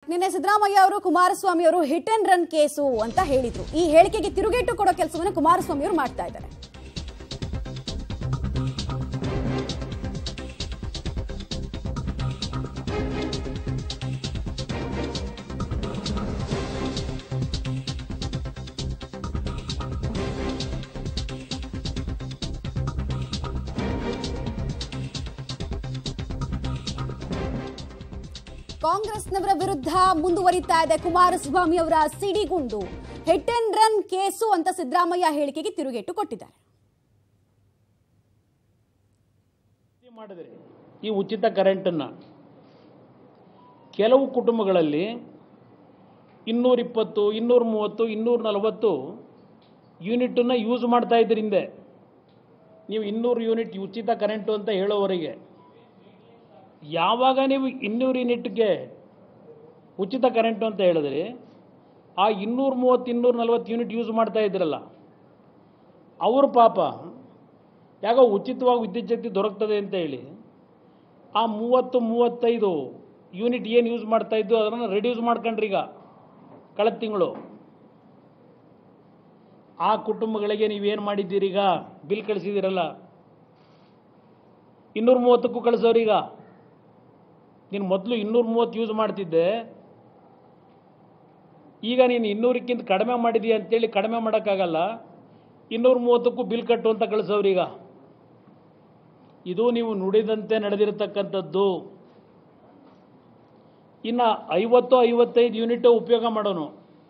ನಿನ್ನೆ ಸಿದ್ದರಾಮಯ್ಯ ಅವರು ಕುಮಾರಸ್ವಾಮಿ ಅವರು ಹಿಟ್ ಅಂಡ್ ರನ್ ಕೇಸು ಅಂತ ಹೇಳಿದ್ರು ಈ ಹೇಳಿಕೆಗೆ ತಿರುಗೇಟು ಕೊಡೋ ಕೆಲಸವನ್ನು ಕುಮಾರಸ್ವಾಮಿ ಅವರು ಮಾಡ್ತಾ ಇದ್ದಾರೆ ಕಾಂಗ್ರೆಸ್ನವರ ವಿರುದ್ಧ ಮುಂದುವರಿತಾ ಇದೆ ಕುಮಾರಸ್ವಾಮಿ ಅವರ ಸಿಡಿಗುಂಡು ಹಿಟ್ ಅಂಡ್ ರನ್ ಕೇಸು ಅಂತ ಸಿದ್ದರಾಮಯ್ಯ ಹೇಳಿಕೆಗೆ ತಿರುಗೇಟು ಕೊಟ್ಟಿದ್ದಾರೆ ಮಾಡಿದ್ರಿ ಈ ಉಚಿತ ಕರೆಂಟನ್ನು ಕೆಲವು ಕುಟುಂಬಗಳಲ್ಲಿ ಇನ್ನೂರಿಪ್ಪತ್ತು ಇನ್ನೂರ ಮೂವತ್ತು ಇನ್ನೂರ ನಲವತ್ತು ಯೂನಿಟನ್ನು ಯೂಸ್ ಮಾಡ್ತಾ ಇದ್ರಿ ಹಿಂದೆ ನೀವು ಇನ್ನೂರು ಯೂನಿಟ್ ಉಚಿತ ಕರೆಂಟು ಅಂತ ಹೇಳೋವರೆಗೆ ಯಾವಾಗ ನೀವು ಇನ್ನೂರು ಯೂನಿಟ್ಗೆ ಉಚಿತ ಕರೆಂಟು ಅಂತ ಹೇಳಿದ್ರಿ ಆ ಇನ್ನೂರ ಮೂವತ್ತು ಇನ್ನೂರ ನಲವತ್ತು ಯೂನಿಟ್ ಯೂಸ್ ಮಾಡ್ತಾ ಇದ್ರಲ್ಲ ಅವರು ಪಾಪ ಯಾಕೋ ಉಚಿತವಾಗಿ ವಿದ್ಯುತ್ ಶಕ್ತಿ ದೊರಕ್ತದೆ ಅಂತ ಹೇಳಿ ಆ ಮೂವತ್ತು ಮೂವತ್ತೈದು ಯೂನಿಟ್ ಏನು ಯೂಸ್ ಮಾಡ್ತಾ ಇದ್ದು ಅದನ್ನು ರೆಡ್ಯೂಸ್ ಮಾಡ್ಕೊಂಡ್ರಿ ಈಗ ಕಳೆದ ತಿಂಗಳು ಆ ಕುಟುಂಬಗಳಿಗೆ ನೀವೇನು ಮಾಡಿದ್ದೀರಿ ಈಗ ಬಿಲ್ ಕಳಿಸಿದ್ದೀರಲ್ಲ ಇನ್ನೂರ ಮೂವತ್ತಕ್ಕೂ ಕಳಿಸೋರೀಗ ನೀನು ಮೊದಲು ಇನ್ನೂರ ಮೂವತ್ತು ಯೂಸ್ ಮಾಡ್ತಿದ್ದೆ ಈಗ ನೀನು ಇನ್ನೂರಕ್ಕಿಂತ ಕಡಿಮೆ ಮಾಡಿದೀಯ ಅಂತೇಳಿ ಕಡಿಮೆ ಮಾಡೋಕ್ಕಾಗಲ್ಲ ಇನ್ನೂರ ಮೂವತ್ತಕ್ಕೂ ಬಿಲ್ ಕಟ್ಟು ಅಂತ ಕಳಿಸೋರೀಗ ಇದು ನೀವು ನುಡಿದಂತೆ ನಡೆದಿರತಕ್ಕಂಥದ್ದು ಇನ್ನು ಐವತ್ತು ಐವತ್ತೈದು ಯೂನಿಟ್ ಉಪಯೋಗ ಮಾಡೋನು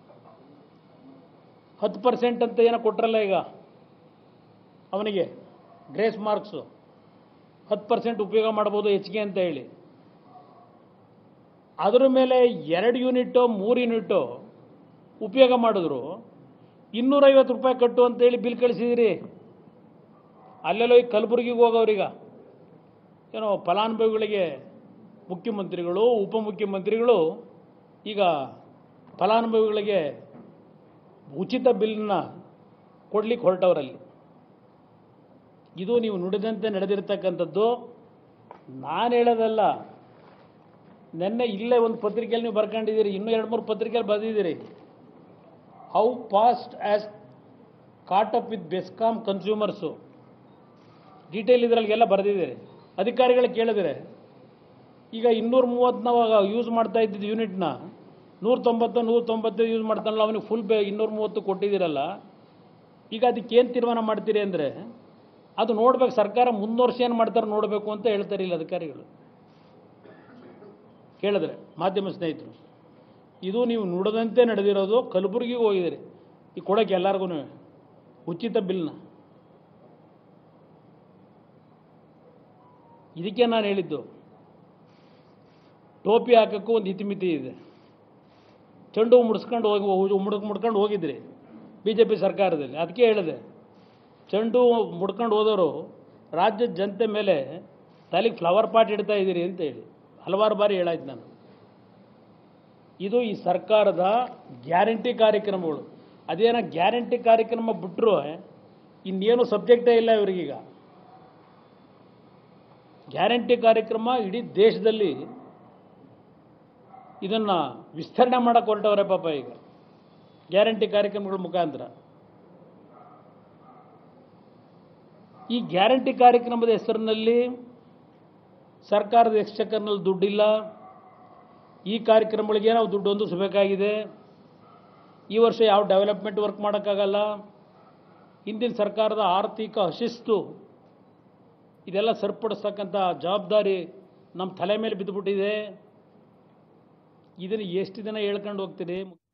ಹತ್ತು ಪರ್ಸೆಂಟ್ ಅಂತ ಏನೋ ಕೊಟ್ರಲ್ಲ ಈಗ ಅವನಿಗೆ ಗ್ರೇಸ್ ಮಾರ್ಕ್ಸು ಹತ್ತು ಪರ್ಸೆಂಟ್ ಉಪಯೋಗ ಮಾಡ್ಬೋದು ಹೆಚ್ಚಿಗೆ ಅಂತ ಹೇಳಿ ಅದರ ಮೇಲೆ ಎರಡು ಯೂನಿಟು ಮೂರು ಯೂನಿಟು ಉಪಯೋಗ ಮಾಡಿದ್ರು ಇನ್ನೂರೈವತ್ತು ರೂಪಾಯಿ ಕಟ್ಟು ಅಂತೇಳಿ ಬಿಲ್ ಕಳಿಸಿದಿರಿ ಅಲ್ಲೆಲ್ಲೋ ಈ ಕಲಬುರಗಿಗೆ ಹೋಗೋರೀಗ ಏನೋ ಫಲಾನುಭವಿಗಳಿಗೆ ಮುಖ್ಯಮಂತ್ರಿಗಳು ಉಪಮುಖ್ಯಮಂತ್ರಿಗಳು ಈಗ ಫಲಾನುಭವಿಗಳಿಗೆ ಉಚಿತ ಬಿಲ್ನ ಕೊಡ್ಲಿಕ್ಕೆ ಹೊರಟವರಲ್ಲಿ ಇದು ನೀವು ನುಡಿದಂತೆ ನಡೆದಿರ್ತಕ್ಕಂಥದ್ದು ನಾನು ಹೇಳೋದಲ್ಲ ನಿನ್ನೆ ಇಲ್ಲೇ ಒಂದು ಪತ್ರಿಕೆಯಲ್ಲಿ ನೀವು ಬರ್ಕೊಂಡಿದ್ದೀರಿ ಇನ್ನೂ ಎರಡು ಮೂರು ಪತ್ರಿಕೆಯಲ್ಲಿ ಬರೆದಿದ್ದೀರಿ how fast as caught up with BESCOM consumers detail ಇದರಲ್ಲಿಗೆಲ್ಲ ಬರೆದಿದ್ದೀರಿ ಅಧಿಕಾರಿಗಳಿಗೆ ಕೇಳಿದರೆ ಈಗ ಇನ್ನೂರ ಮೂವತ್ತನ ಯೂಸ್ ಮಾಡ್ತಾ ಇದ್ದಿದ್ದು ಯೂನಿಟ್ನ ನೂರ ತೊಂಬತ್ತು ನೂರ ತೊಂಬತ್ತು ಯೂಸ್ ಮಾಡ್ತಾನಲ್ಲ ಅವನಿಗೆ ಫುಲ್ ಬೇ ಇನ್ನೂರ ಮೂವತ್ತು ಕೊಟ್ಟಿದ್ದೀರಲ್ಲ ಈಗ ಅದಕ್ಕೆ ಏನು ತೀರ್ಮಾನ ಮಾಡ್ತೀರಿ ಅಂದರೆ ಅದು ನೋಡ್ಬೇಕು ಸರ್ಕಾರ ಮುಂದುವರ್ಷ ಏನು ಮಾಡ್ತಾರೆ ನೋಡಬೇಕು ಅಂತ ಹೇಳ್ತಾರೆ ಇಲ್ಲಿ ಅಧಿಕಾರಿಗಳು ಕೇಳಿದ್ರೆ ಮಾಧ್ಯಮ ಸ್ನೇಹಿತರು ಇದು ನೀವು ನುಡದಂತೆ ನಡೆದಿರೋದು ಕಲಬುರಗಿಗೆ ಹೋಗಿದ್ದೀರಿ ಈ ಕೊಡೋಕ್ಕೆ ಎಲ್ಲರಿಗೂ ಉಚಿತ ಬಿಲ್ನ ಇದಕ್ಕೆ ನಾನು ಹೇಳಿದ್ದು ಟೋಪಿ ಹಾಕೋಕ್ಕೂ ಒಂದು ಇತಿಮಿತಿ ಇದೆ ಚೆಂಡು ಹೂ ಮುಡ್ಸ್ಕೊಂಡು ಹೋಗಿ ಮುಡ್ಕ್ ಮುಡ್ಕೊಂಡು ಹೋಗಿದ್ರಿ ಬಿ ಜೆ ಪಿ ಸರ್ಕಾರದಲ್ಲಿ ಅದಕ್ಕೆ ಹೇಳಿದೆ ಚೆಂಡು ಹೂ ಮುಡ್ಕೊಂಡು ಹೋದವರು ರಾಜ್ಯದ ಜನತೆ ಮೇಲೆ ತಲೆಗೆ ಫ್ಲವರ್ ಪಾಟ್ ಇಡ್ತಾ ಇದ್ದೀರಿ ಅಂತ ಹೇಳಿ ಹಲವಾರು ಬಾರಿ ಹೇಳಾಯ್ತು ನಾನು ಇದು ಈ ಸರ್ಕಾರದ ಗ್ಯಾರಂಟಿ ಕಾರ್ಯಕ್ರಮಗಳು ಅದೇನೋ ಗ್ಯಾರಂಟಿ ಕಾರ್ಯಕ್ರಮ ಬಿಟ್ಟರು ಇನ್ನೇನು ಸಬ್ಜೆಕ್ಟೇ ಇಲ್ಲ ಇವರಿಗೀಗ ಗ್ಯಾರಂಟಿ ಕಾರ್ಯಕ್ರಮ ಇಡೀ ದೇಶದಲ್ಲಿ ಇದನ್ನು ವಿಸ್ತರಣೆ ಮಾಡಕ್ಕೆ ಹೊರಟವ್ರೆ ಪಾಪ ಈಗ ಗ್ಯಾರಂಟಿ ಕಾರ್ಯಕ್ರಮಗಳ ಮುಖಾಂತರ ಈ ಗ್ಯಾರಂಟಿ ಕಾರ್ಯಕ್ರಮದ ಹೆಸರಿನಲ್ಲಿ ಸರ್ಕಾರದ ಎಕ್ಸ್ಚಕರ್ನಲ್ಲಿ ದುಡ್ಡಿಲ್ಲ ಈ ಕಾರ್ಯಕ್ರಮಗಳಿಗೆ ನಾವು ದುಡ್ಡು ಹೊಂದಿಸಬೇಕಾಗಿದೆ ಈ ವರ್ಷ ಯಾವ ಡೆವಲಪ್ಮೆಂಟ್ ವರ್ಕ್ ಮಾಡೋಕ್ಕಾಗಲ್ಲ ಹಿಂದಿನ ಸರ್ಕಾರದ ಆರ್ಥಿಕ ಅಶಿಸ್ತು ಇದೆಲ್ಲ ಸರಿಪಡಿಸ್ತಕ್ಕಂಥ ಜವಾಬ್ದಾರಿ ನಮ್ಮ ತಲೆ ಮೇಲೆ ಬಿದ್ದುಬಿಟ್ಟಿದೆ ಇದನ್ನು ಎಷ್ಟು ದಿನ ಹೇಳ್ಕೊಂಡು ಹೋಗ್ತೀರಿ